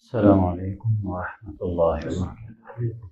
السلام عليكم ورحمة الله وبركاته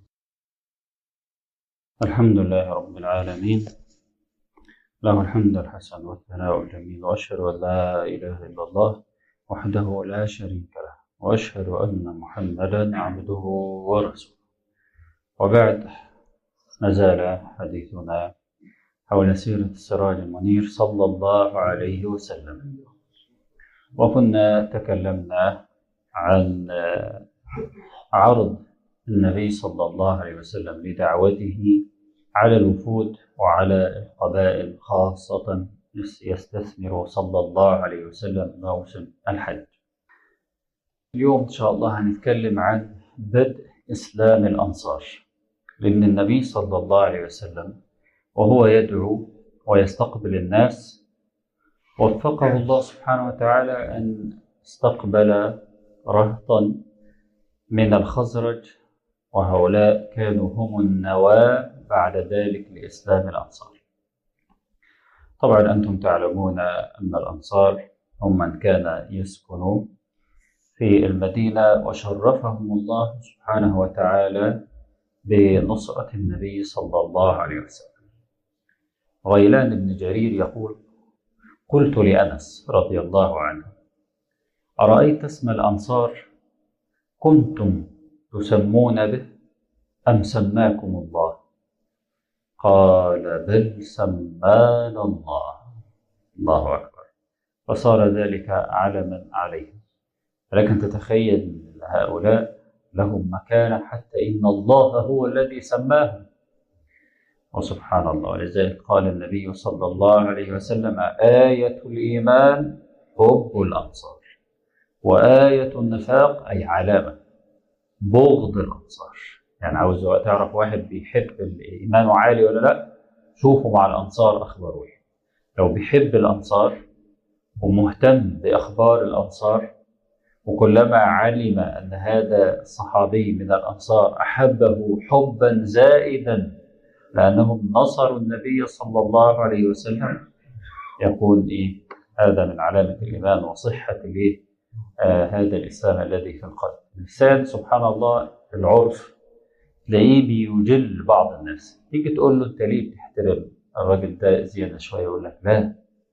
الحمد لله رب العالمين له الحمد الحسن والثناء الجميل وأشهد أن لا إله إلا الله وحده لا شريك له وأشهد أن محمدا عبده ورسوله وبعد ما زال حديثنا حول سيرة السراج المنير صلى الله عليه وسلم وكنا تكلمنا عن عرض النبي صلى الله عليه وسلم لدعوته على الوفود وعلى القبائل خاصة يستثمر صلى الله عليه وسلم موسم الحج اليوم إن شاء الله هنتكلم عن بدء إسلام الأنصار لأن النبي صلى الله عليه وسلم وهو يدعو ويستقبل الناس وفقه الله سبحانه وتعالى أن استقبل رهطا من الخزرج وهؤلاء كانوا هم النواة بعد ذلك لإسلام الأنصار طبعا أنتم تعلمون أن الأنصار هم من كان يسكن في المدينة وشرفهم الله سبحانه وتعالى بنصرة النبي صلى الله عليه وسلم غيلان بن جرير يقول قلت لأنس رضي الله عنه أرأيت اسم الأنصار كنتم تسمون به أم سماكم الله قال بل سمانا الله الله أكبر فصار ذلك علما عليهم لكن تتخيل هؤلاء لهم مكانة حتى إن الله هو الذي سماهم وسبحان الله ولذلك قال النبي صلى الله عليه وسلم آية الإيمان حب الأنصار وآية النفاق أي علامة بغض الأنصار يعني عاوز تعرف واحد بيحب الإيمان عالي ولا لا شوفوا مع الأنصار أخباره إيه لو بيحب الأنصار ومهتم بأخبار الأنصار وكلما علم أن هذا الصحابي من الأنصار أحبه حبا زائدا لأنهم نصروا النبي صلى الله عليه وسلم يكون إيه هذا من علامة الإيمان وصحة الإيه آه هذا الإسلام الذي في القلب الإنسان سبحان الله العرف تلاقيه بيجل بعض الناس تيجي تقول له أنت ليه بتحترم الراجل ده زيادة شوية يقول لك لا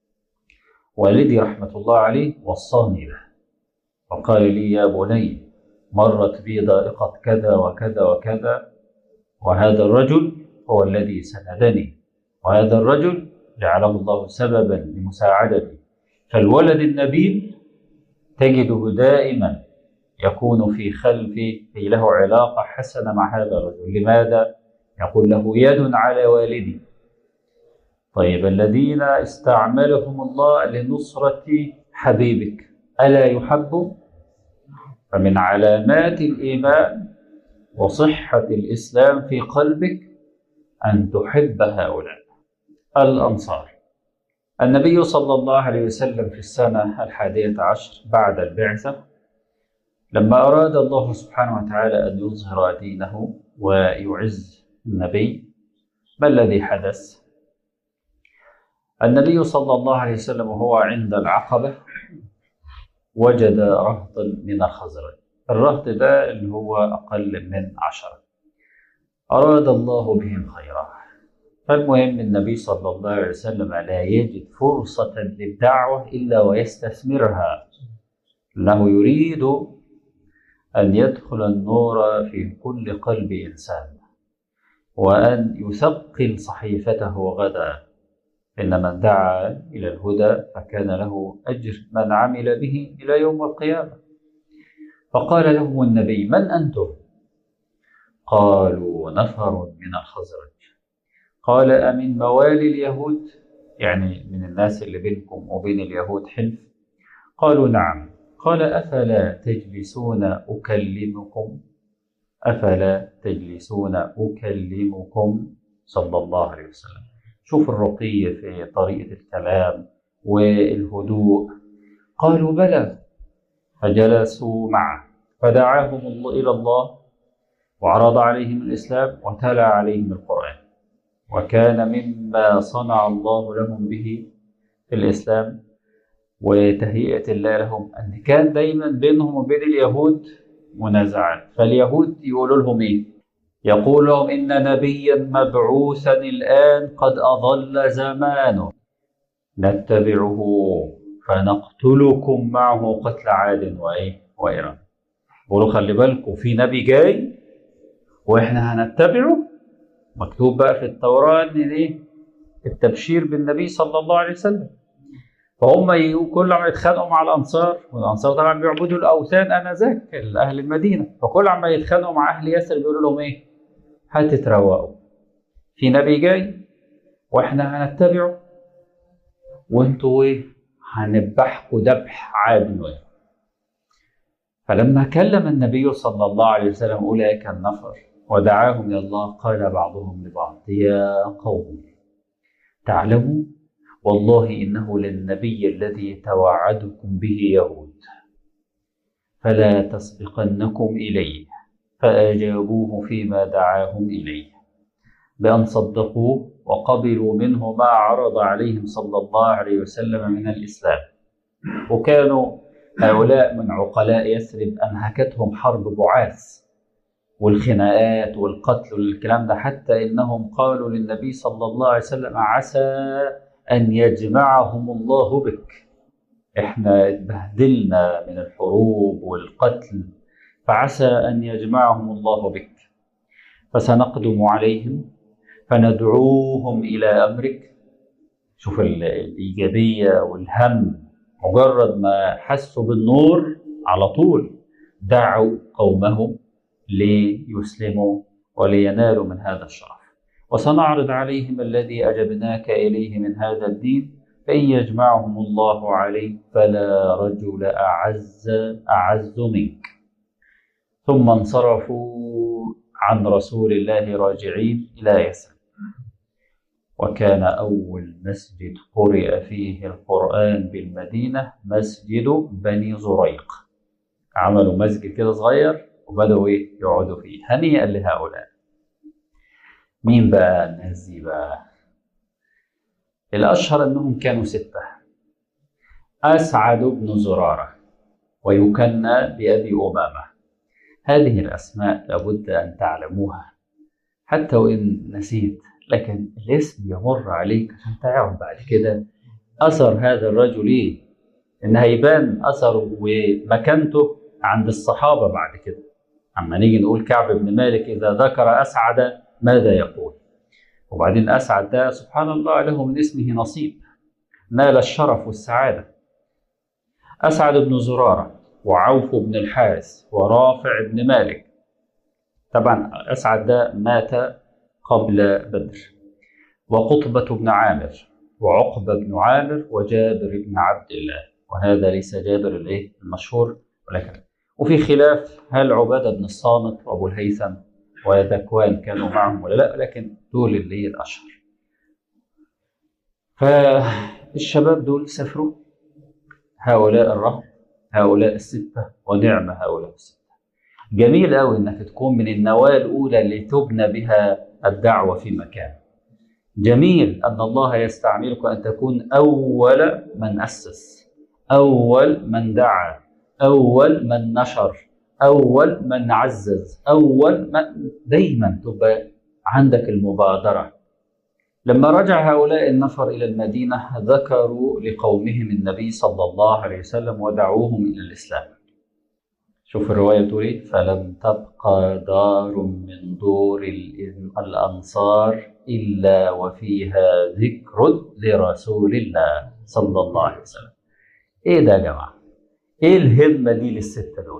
والدي رحمة الله عليه وصاني به وقال لي يا بني مرت بي ضائقة كذا وكذا وكذا وهذا الرجل هو الذي سندني وهذا الرجل جعله الله سببا لمساعدتي فالولد النبيل تجده دائما يكون في خلفي في له علاقة حسنة مع هذا الرجل لماذا؟ يقول له يد على والدي طيب الذين استعملهم الله لنصرة حبيبك ألا يحب؟ فمن علامات الإيمان وصحة الإسلام في قلبك أن تحب هؤلاء الأنصار النبي صلى الله عليه وسلم في السنة الحادية عشر بعد البعثة لما أراد الله سبحانه وتعالى أن يظهر دينه ويعز النبي ما الذي حدث؟ النبي صلى الله عليه وسلم وهو عند العقبة وجد رهطا من الخزرج الرهط ده اللي هو أقل من عشرة أراد الله بهم خيرا فالمهم النبي صلى الله عليه وسلم لا يجد فرصة للدعوة إلا ويستثمرها أنه يريد أن يدخل النور في كل قلب إنسان وأن يثقل صحيفته غدا إن من دعا إلى الهدى فكان له أجر من عمل به إلى يوم القيامة فقال لهم النبي من أنتم؟ قالوا نفر من الخزرج قال أمن موالي اليهود يعني من الناس اللي بينكم وبين اليهود حلف قالوا نعم قال أفلا تجلسون أكلمكم أفلا تجلسون أكلمكم صلى الله عليه وسلم شوف الرقي في طريقة الكلام والهدوء قالوا بلى فجلسوا معه فدعاهم الله إلى الله وعرض عليهم الإسلام وتلا عليهم القرآن وكان مما صنع الله لهم به في الإسلام وتهيئة الله لهم أن كان دايما بينهم وبين اليهود منازعات فاليهود يقولوا لهم ايه يقول لهم ان نبيا مبعوثا الان قد اضل زمانه نتبعه فنقتلكم معه قتل عاد وايه وإرم بيقولوا خلي بالكم في نبي جاي واحنا هنتبعه مكتوب بقى في التوراة ان دي التبشير بالنبي صلى الله عليه وسلم فهم ي- كل ما يتخانقوا مع الانصار والانصار طبعا بيعبدوا الاوثان انذاك اهل المدينه فكل ما يتخانقوا مع اهل ياسر بيقولوا لهم ايه؟ هتتروقوا في نبي جاي واحنا هنتبعه وانتوا ايه؟ هنذبحكوا ذبح عاد وإرم. فلما كلم النبي صلى الله عليه وسلم اولئك النفر ودعاهم الى الله قال بعضهم لبعض يا قوم تعلموا والله انه للنبي الذي توعدكم به يهود فلا تسبقنكم اليه فاجابوه فيما دعاهم اليه بان صدقوه وقبلوا منه ما عرض عليهم صلى الله عليه وسلم من الاسلام وكانوا هؤلاء من عقلاء يثرب انهكتهم حرب بعاث والخناقات والقتل والكلام ده حتى انهم قالوا للنبي صلى الله عليه وسلم عسى ان يجمعهم الله بك احنا اتبهدلنا من الحروب والقتل فعسى ان يجمعهم الله بك فسنقدم عليهم فندعوهم الى امرك شوف ال- الايجابيه والهم مجرد ما حسوا بالنور على طول دعوا قومهم ليسلموا ولينالوا من هذا الشرف وسنعرض عليهم الذي أجبناك إليه من هذا الدين فإن يجمعهم الله عليه فلا رجل أعز أعز منك ثم انصرفوا عن رسول الله راجعين إلى يثرب وكان أول مسجد قرئ فيه القرآن بالمدينة مسجد بني زريق عملوا مسجد كده صغير وبدأوا إيه يقعدوا فيه هنيئا لهؤلاء مين بقى الناس دي بقى الأشهر أنهم كانوا ستة أسعد بن زرارة ويكنى بأبي أمامة هذه الأسماء لابد أن تعلموها حتى وإن نسيت لكن الاسم يمر عليك عشان تعرف بعد كده أثر هذا الرجل إيه إن هيبان أثره ومكانته عند الصحابة بعد كده أما نيجي نقول كعب بن مالك إذا ذكر أسعد ماذا يقول وبعدين أسعد ده سبحان الله له من اسمه نصيب نال الشرف والسعادة أسعد بن زرارة وعوف بن الحارث ورافع بن مالك طبعا أسعد ده مات قبل بدر وقطبة بن عامر وعقبة بن عامر وجابر بن عبد الله وهذا ليس جابر الايه المشهور ولكن وفي خلاف هل عبادة بن الصامت وأبو الهيثم وذكوان كانوا معهم ولا لا لكن دول اللي هي الأشهر فالشباب دول سافروا هؤلاء الرهط هؤلاء الستة ونعم هؤلاء الستة جميل قوي انك تكون من النواة الأولى اللي تبنى بها الدعوة في مكان جميل أن الله يستعملك أن تكون أول من أسس أول من دعا أول من نشر أول من عزز أول من دايما تبقى عندك المبادرة لما رجع هؤلاء النفر إلى المدينة ذكروا لقومهم النبي صلى الله عليه وسلم ودعوهم إلى الإسلام شوف الرواية تريد فلم تبقى دار من دور الأنصار إلا وفيها ذكر لرسول الله صلى الله عليه وسلم إيه ده يا جماعة إيه الهمة دي للستة دول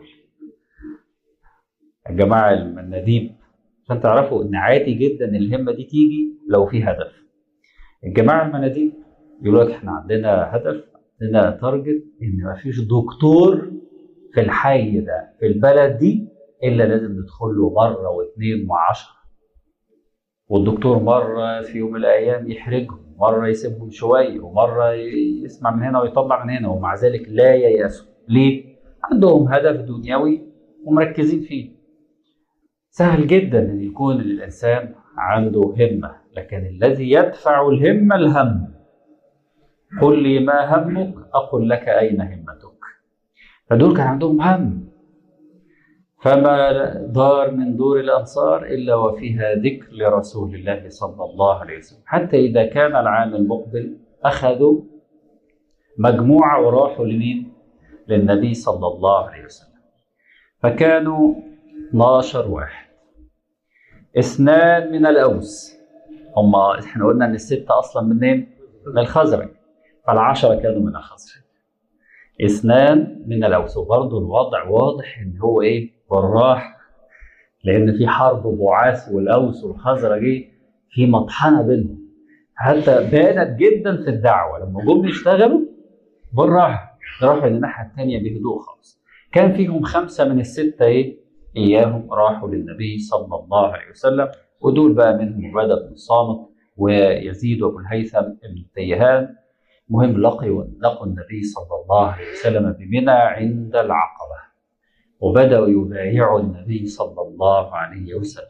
يا جماعة المناديب عشان تعرفوا إن عادي جدا الهمة دي تيجي لو في هدف الجماعة المناديب يقولوا لك إحنا عندنا هدف عندنا تارجت إن مفيش دكتور في الحي ده في البلد دي الا لازم ندخل له مره واثنين وعشرة والدكتور مره في يوم من الايام يحرجهم مره يسيبهم شويه ومره يسمع من هنا ويطلع من هنا ومع ذلك لا ييأسوا ليه؟ عندهم هدف دنيوي ومركزين فيه سهل جدا ان يكون الانسان عنده همه لكن الذي يدفع الهمه الهم قل لي ما همك اقل لك اين همتك فدول كان عندهم هم فما دار من دور الأنصار إلا وفيها ذكر لرسول الله صلى الله عليه وسلم حتى إذا كان العام المقبل أخذوا مجموعة وراحوا لمين؟ للنبي صلى الله عليه وسلم فكانوا 12 واحد اثنان من الأوس هم احنا قلنا ان الستة اصلا منين؟ من الخزرج فالعشرة كانوا من الخزرج اثنان من الاوس وبرضه الوضع واضح ان هو ايه؟ بالراحة لان في حرب بعاث والاوس والخزرج ايه؟ في مطحنة بينهم حتى بانت جدا في الدعوة لما جم يشتغلوا بالراحة راحوا للناحية الثانية بهدوء خالص كان فيهم خمسة من الستة ايه؟ اياهم راحوا للنبي صلى الله عليه وسلم ودول بقى منهم عبادة بن الصامت ويزيد وابو الهيثم بن التيهان مهم لقوا لقوا النبي صلى الله عليه وسلم بمنى عند العقبة وبدأوا يبايعوا النبي صلى الله عليه وسلم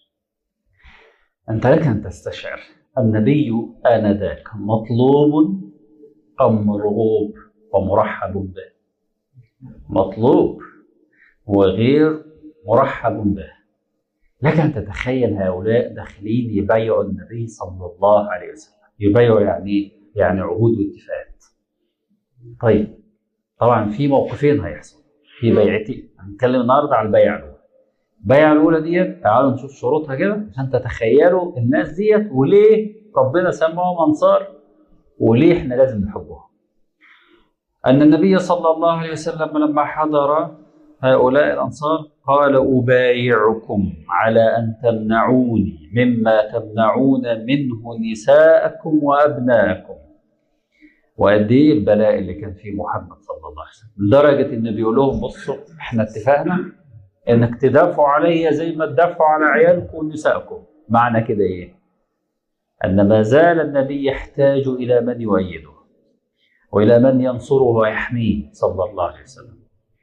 أنت لك أن تستشعر النبي آنذاك مطلوب أم مرغوب ومرحب به مطلوب وغير مرحب به لك ان تتخيل هؤلاء داخلين يبايعوا النبي صلى الله عليه وسلم يبايعوا يعني ايه؟ يعني عهود واتفاقات طيب طبعا في موقفين هيحصل في بيعتين هنتكلم النهارده على البيعه الاولى البيعه الاولى ديت تعالوا نشوف شروطها كده عشان تتخيلوا الناس ديت وليه ربنا سماهم انصار وليه احنا لازم نحبهم ان النبي صلى الله عليه وسلم لما حضر هؤلاء الأنصار قال أبايعكم على أن تمنعوني مما تمنعون منه نساءكم وأبناءكم وقد إيه البلاء اللي كان فيه محمد صلى الله عليه وسلم لدرجة إن بيقول لهم بصوا إحنا اتفقنا إنك تدافعوا عليا زي ما تدافعوا على عيالكم ونسائكم معنى كده إيه؟ أن ما زال النبي يحتاج إلى من يؤيده وإلى من ينصره ويحميه صلى الله عليه وسلم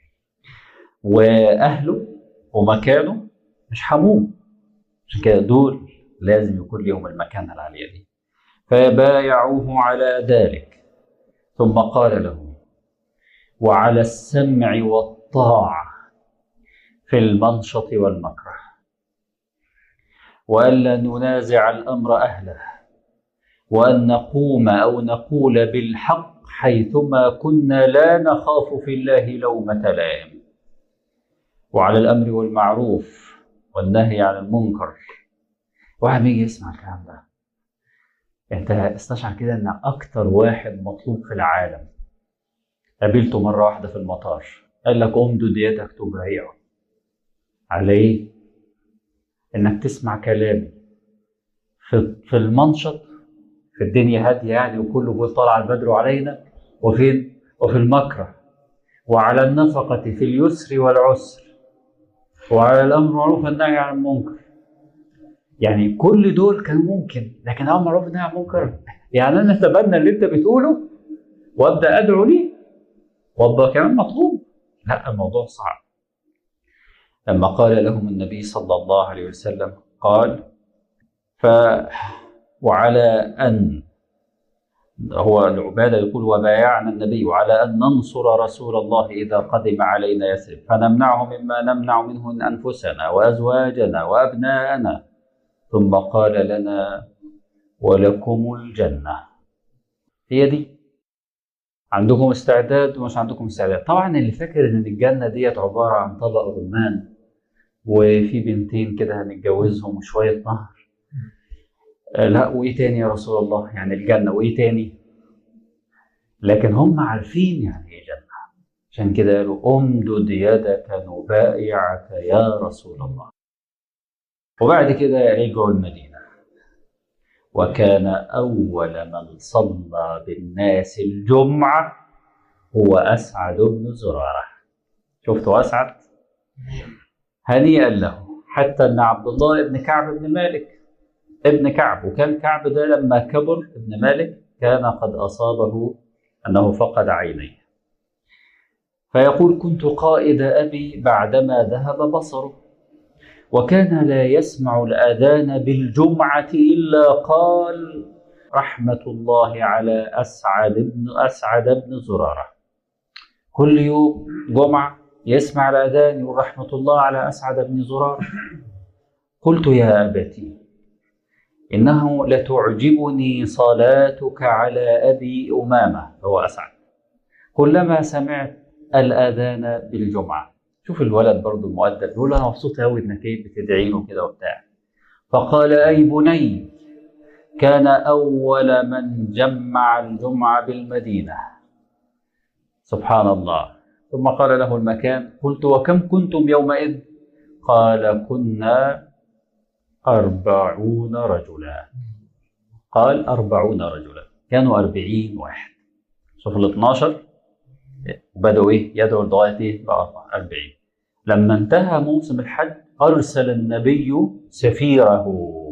واهله ومكانه مش حموه عشان كده دول لازم يكون لهم المكانه العاليه دي فبايعوه على ذلك ثم قال له وعلى السمع والطاعه في المنشط والمكره والا ننازع الامر اهله وان نقوم او نقول بالحق حيثما كنا لا نخاف في الله لومه لائم وعلى الامر والمعروف والنهي عن المنكر واحد يجي يسمع الكلام ده انت استشعر كده ان اكتر واحد مطلوب في العالم قابلته مره واحده في المطار قال لك امدد يدك تبايعه على ايه انك تسمع كلامي في في المنشط في الدنيا هاديه يعني وكله بيقول طلع البدر علينا وفين وفي المكره وعلى النفقه في اليسر والعسر وعلى الامر معروف والنهي عن المنكر يعني كل دول كان ممكن لكن امر معروف والنهي عن المنكر يعني انا اتبنى اللي انت بتقوله وابدا ادعو ليه وابقى كمان مطلوب لا الموضوع صعب لما قال لهم النبي صلى الله عليه وسلم قال ف وعلى ان هو العبادة يقول وبايعنا النبي على أن ننصر رسول الله إذا قدم علينا يثرب فنمنعه مما نمنع منه من أنفسنا وأزواجنا وأبناءنا ثم قال لنا ولكم الجنة هي دي عندكم استعداد ومش عندكم استعداد طبعا اللي فاكر ان الجنة ديت عبارة عن طبق رمان وفي بنتين كده هنتجوزهم وشوية نهر لا وايه تاني يا رسول الله يعني الجنه وايه تاني لكن هم عارفين يعني ايه جنه عشان كده قالوا امدد يدك نبايعك يا رسول الله وبعد كده رجعوا المدينه وكان اول من صلى بالناس الجمعه هو اسعد بن زراره شفتوا اسعد هنيئا له حتى ان عبد الله بن كعب بن مالك ابن كعب وكان كعب ده لما كبر ابن مالك كان قد أصابه أنه فقد عينيه فيقول كنت قائد أبي بعدما ذهب بصره وكان لا يسمع الأذان بالجمعة إلا قال رحمة الله على أسعد بن أسعد بن زرارة كل يوم جمعة يسمع الأذان يقول رحمة الله على أسعد بن زرار قلت يا أبتي إنه لتعجبني صلاتك على أبي أمامة هو أسعد كلما سمعت الأذان بالجمعة شوف الولد برضه المؤدب بيقول له أنا مبسوط أوي إنك إيه بتدعي له كده وبتاع فقال أي بني كان أول من جمع الجمعة بالمدينة سبحان الله ثم قال له المكان قلت وكم كنتم يومئذ قال كنا أربعون رجلا قال أربعون رجلا كانوا أربعين واحد شوف ال 12 بدأوا إيه يدعوا لغاية إيه بقى 40 لما انتهى موسم الحج أرسل النبي سفيره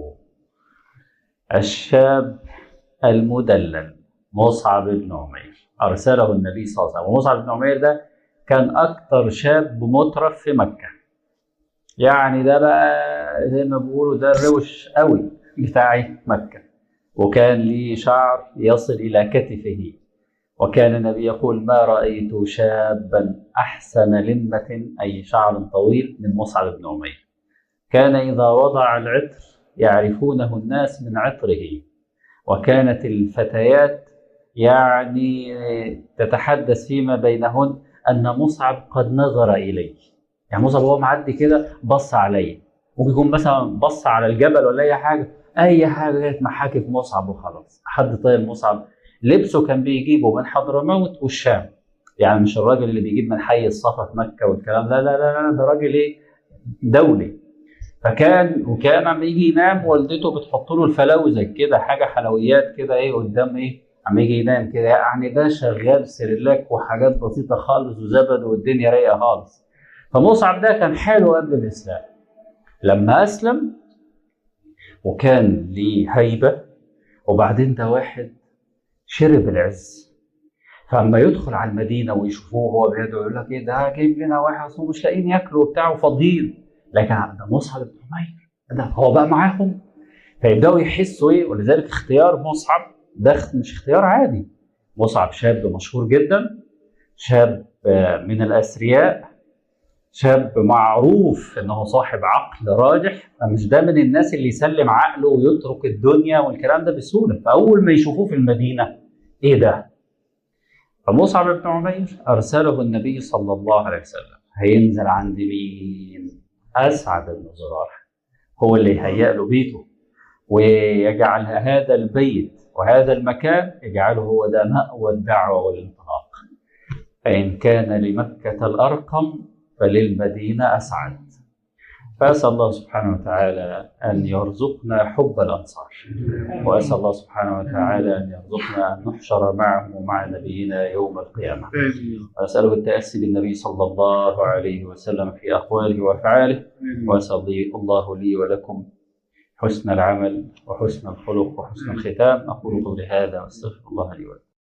الشاب المدلل مصعب بن عمير أرسله النبي صلى الله عليه وسلم ومصعب بن عمير ده كان أكثر شاب مترف في مكة يعني ده بقى زي ما بيقولوا ده الروش قوي بتاعي مكة وكان ليه شعر يصل إلى كتفه وكان النبي يقول ما رأيت شابا أحسن لمة أي شعر طويل من مصعب بن عمير كان إذا وضع العطر يعرفونه الناس من عطره وكانت الفتيات يعني تتحدث فيما بينهن أن مصعب قد نظر إليه يعني مصعب وهو معدي كده بص عليه ممكن يكون مثلا بص على الجبل ولا أي حاجة أي حاجة كانت محاكي في مصعب وخلاص حد طيب مصعب لبسه كان بيجيبه من حضرموت والشام يعني مش الراجل اللي بيجيب من حي الصفا في مكة والكلام لا لا لا لا ده راجل إيه دولي فكان وكان عم يجي ينام والدته بتحط له الفلاوزه كده حاجه حلويات كده ايه قدام ايه عم يجي ينام كده يعني ده شغال سريلاك وحاجات بسيطه خالص وزبد والدنيا رايقه خالص فمصعب ده كان حاله قبل الاسلام لما اسلم وكان ليه هيبه وبعدين ده واحد شرب العز فلما يدخل على المدينه ويشوفوه وهو بيدعو يقول لك ايه ده جايب لنا واحد اصلا مش لاقيين ياكلوا وبتاع وفاضيين لكن ده مصعب بن عمير ده هو بقى معاهم فيبداوا يحسوا ايه ولذلك اختيار مصعب ده مش اختيار عادي مصعب شاب مشهور جدا شاب من الاثرياء شاب معروف انه صاحب عقل راجح فمش ده من الناس اللي يسلم عقله ويترك الدنيا والكلام ده بسهوله فاول ما يشوفوه في المدينه ايه ده فمصعب بن عمير ارسله النبي صلى الله عليه وسلم هينزل عند مين اسعد بن زرار هو اللي يهيأ له بيته ويجعل هذا البيت وهذا المكان يجعله هو ده مأوى الدعوة والانطلاق فإن كان لمكة الأرقم فللمدينة أسعد فأسأل الله سبحانه وتعالى أن يرزقنا حب الأنصار وأسأل الله سبحانه وتعالى أن يرزقنا أن نحشر معهم ومع نبينا يوم القيامة وأسأله التأسي بالنبي صلى الله عليه وسلم في أقواله وأفعاله وأسأل الله لي ولكم حسن العمل وحسن الخلق وحسن الختام أقول قولي هذا وأستغفر الله لي ولكم